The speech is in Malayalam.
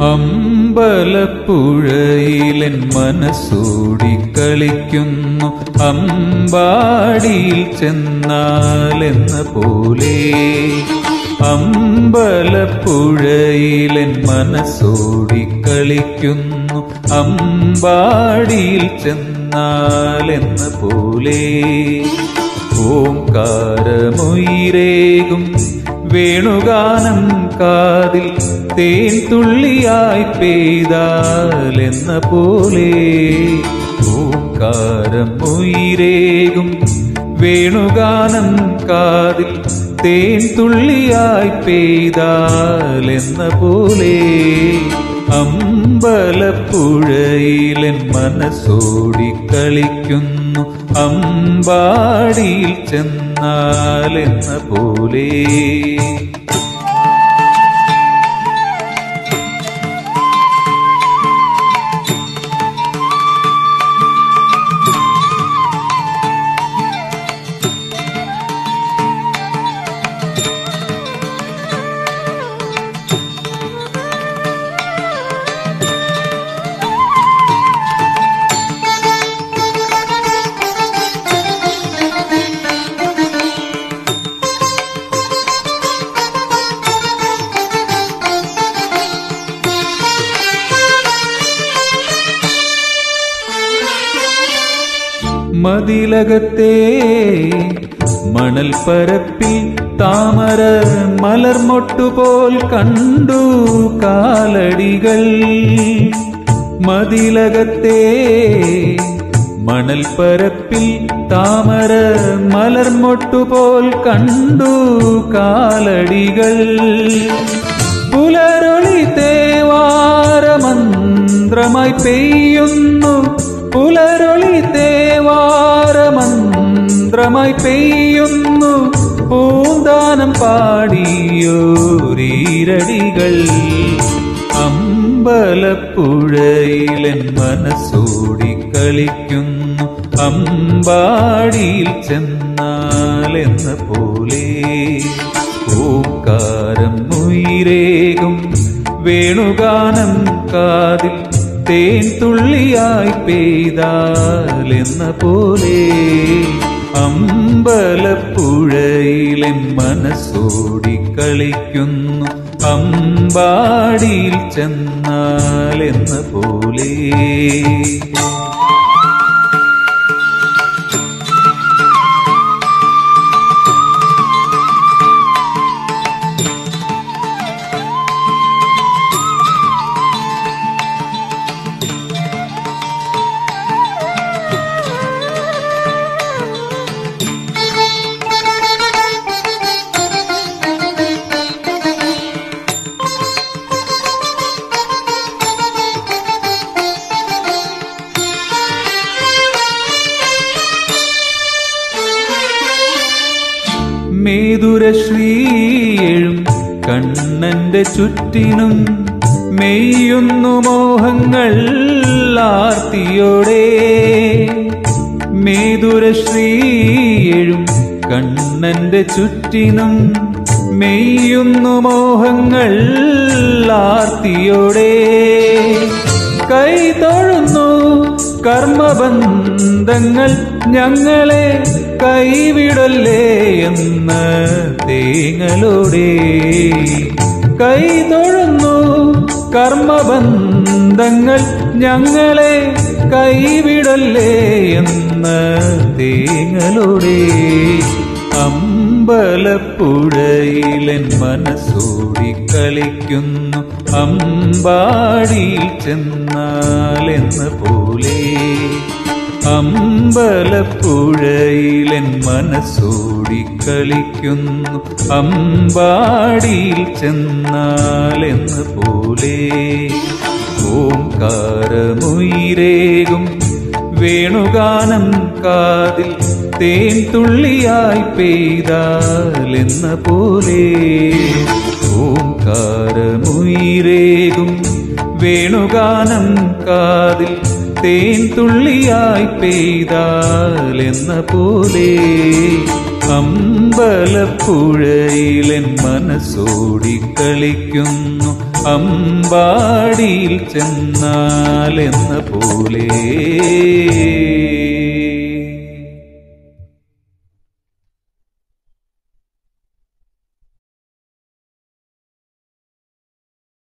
അമ്പലപ്പുഴയിലൻ മനസ്സോടി കളിക്കുന്നു അമ്പാടിയിൽ ചെന്നാലെന്ന പോലെ അമ്പലപ്പുഴയിലൻ മനസ്സോടി കളിക്കുന്നു അമ്പാടിയിൽ ചെന്നാലെന്ന പോലെ ഓംകാരമൊയിരേകും വേണുഗാനം കാതിൽ തേൻ തുള്ളിയായി പെയ്താലെന്ന പോലെ ഓംകാരം ഉയരേകും വേണുഗാനം കാതിൽ തേൻ തുള്ളിയായി പെയ്താലെന്ന പോലെ അമ്പലപ്പുഴയിലൻ മനസ്സോടി കളിക്കുന്നു അമ്പാടിയിൽ ചെന്നാലെന്ന പോലെ മതിലകത്തെ മണൽ പരപ്പിൽ താമര മലർമൊട്ടുപോൽ കണ്ടു കാലടികൾ മതിലകത്തെ മണൽ പരപ്പിൽ താമര മലർമൊട്ടുപോൽ കണ്ടു കാലടികൾ പുലരൊളി തേവാരമന്ത്രമായി പെയ്യുന്നു പുലരൊളി തേവാരമന്ത്രമായി പെയ്യുന്നു പൂന്താനം പാടിയോരീരടികൾ അമ്പലപ്പുഴയിലൻ മനസ്സോടി കളിക്കുന്നു അമ്പാടിയിൽ ചെന്നാലെന്ന പോലെ ഓക്കാരം ഉയരേകും വേണുഗാനം കാതിൽ തേൻ തുള്ളിയായി പെയ്താലെന്ന പോലെ അമ്പലപ്പുഴയിലൻ മനസ്സോടി കളിക്കുന്നു അമ്പാടിയിൽ ചെന്നാലെന്ന പോലെ മേതുരശ്രീയും കണ്ണന്റെ ചുറ്റിനും മെയ്യുന്നു മോഹങ്ങൾ ആർത്തിയോടെ മേതുരശ്രീയും കണ്ണന്റെ ചുറ്റിനും മെയ്യുന്നു മോഹങ്ങൾ ആർത്തിയോടെ കൈ തൊഴുന്നു കർമ്മബന്ധങ്ങൾ ഞങ്ങളെ കൈവിടല്ലേ എന്ന തേങ്ങലോടെ കൈ തൊഴുന്നു കർമ്മബന്ധങ്ങൾ ഞങ്ങളെ കൈവിടല്ലേ എന്ന തേങ്ങലോടെ അമ്പലപ്പുഴയിലൻ മനസ്സോടി കളിക്കുന്നു അമ്പാടിയിൽ ചെന്നാലെന്ന പോലെ അമ്പലപ്പുഴയിലൻ മനസ്സോടി കളിക്കുന്നു അമ്പാടിയിൽ ചെന്നാലെന്ന പോലെ ഓംകാരമുയിരേകും വേണുഗാനം കാതിൽ തേൻ തുള്ളിയായി പെയ്താലെന്ന പോലെ ഓംകാരമുയിരേകും വേണുഗാനം കാതിൽ തേൻ തുള്ളിയായി പെയ്താലെന്ന പോലെ അമ്പലപ്പുഴയിലെൻ മനസ്സോടി കളിക്കുന്നു അമ്പാടിയിൽ ചെന്നാലെന്ന പോലെ